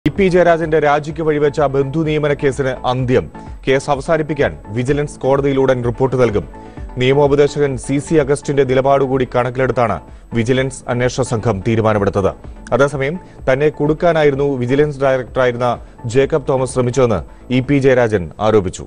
E P ജയരാജന്റെ രാജിക്ക് വഴിവെച്ച ബന്ധു നിയമന കേസിന് അന്ത്യം കേസ് അവസാനിപ്പിക്കാൻ വിജിലൻസ് കോടതിയിലൂടെ റിപ്പോർട്ട് നൽകും നിയമോപദേശകൻ സി സി അഗസ്റ്റിന്റെ നിലപാടുകൂടി കണക്കിലെടുത്താണ് വിജിലൻസ് അന്വേഷണ സംഘം തീരുമാനമെടുത്തത് അതേസമയം തന്നെ കുടുക്കാനായിരുന്നു വിജിലൻസ് ഡയറക്ടറായിരുന്ന ജേക്കബ് തോമസ് ശ്രമിച്ചതെന്ന് ഇ പി ജയരാജൻ ആരോപിച്ചു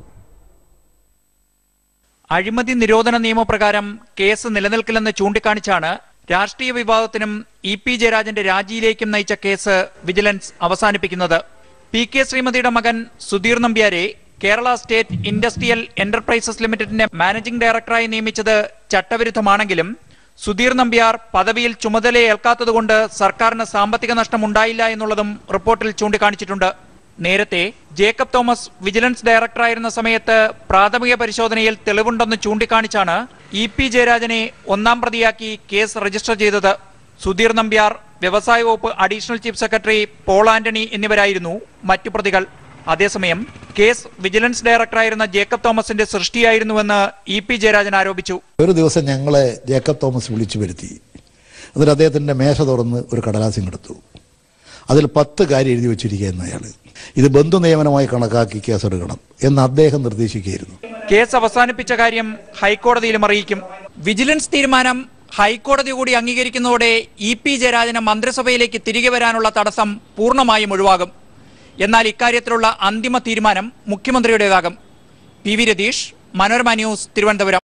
അഴിമതി നിരോധന നിയമപ്രകാരം കേസ് നിലനിൽക്കില്ലെന്ന് ചൂണ്ടിക്കാണിച്ചാണ് രാഷ്ട്രീയ വിവാദത്തിനും ഇ പി ജയരാജന്റെ രാജിയിലേക്കും നയിച്ച കേസ് വിജിലൻസ് അവസാനിപ്പിക്കുന്നത് പി കെ ശ്രീമതിയുടെ മകൻ സുധീർ നമ്പ്യാരെ കേരള സ്റ്റേറ്റ് ഇൻഡസ്ട്രിയൽ എന്റർപ്രൈസസ് ലിമിറ്റഡിന്റെ മാനേജിംഗ് ഡയറക്ടറായി നിയമിച്ചത് ചട്ടവിരുദ്ധമാണെങ്കിലും സുധീർ നമ്പ്യാർ പദവിയിൽ ചുമതലയേൽക്കാത്തതുകൊണ്ട് സർക്കാരിന് സാമ്പത്തിക നഷ്ടം ഉണ്ടായില്ല എന്നുള്ളതും റിപ്പോർട്ടിൽ ചൂണ്ടിക്കാണിച്ചിട്ടുണ്ട് നേരത്തെ ജേക്കബ് തോമസ് വിജിലൻസ് ഡയറക്ടറായിരുന്ന സമയത്ത് പ്രാഥമിക പരിശോധനയിൽ തെളിവുണ്ടെന്ന് ചൂണ്ടിക്കാണിച്ചാണ് ഇ പി ജയരാജനെ ഒന്നാം പ്രതിയാക്കി കേസ് രജിസ്റ്റർ ചെയ്തത് സുധീർ നമ്പ്യാർ വ്യവസായ വകുപ്പ് additional chief secretary Paul Antony എന്നിവരായിരുന്നു മറ്റു പ്രതികൾ അതേസമയം കേസ് വിജിലൻസ് ഡയറക്ടറായിരുന്ന ജേക്കബ് തോമസിന്റെ സൃഷ്ടിയായിരുന്നുവെന്ന് ഇ പി ജയരാജൻ ആരോപിച്ചു ഒരു ദിവസം ഞങ്ങളെ ജേക്കബ് തോമസ് വിളിച്ചു വരുത്തി എന്നിട്ട് അദ്ദേഹത്തിൻ്റെ മേശ തുറന്ന് ഒരു കടലാസം എടുത്തു അതിൽ പത്ത് കാര്യം എഴുതി വെച്ചിരിക്കുകയെന്ന് അയാൾ ഇത് ബന്ധു നിയമനമായി കണക്കാക്കി കേസെടുക്കണം എന്ന് അദ്ദേഹം നിർദ്ദേശിക്കുകയായിരുന്നു കേസ് അവസാനിപ്പിച്ച കാര്യം ഹൈക്കോടതിയിലും അറിയിക്കും വിജിലൻസ് തീരുമാനം ഹൈക്കോടതി കൂടി അംഗീകരിക്കുന്നതോടെ ഇ പി ജയരാജന് മന്ത്രിസഭയിലേക്ക് തിരികെ വരാനുള്ള തടസ്സം പൂർണ്ണമായും ഒഴിവാകും എന്നാൽ ഇക്കാര്യത്തിലുള്ള അന്തിമ തീരുമാനം മുഖ്യമന്ത്രിയുടേതാകും P V Ratheesh Manorama news Thiruvananthapuram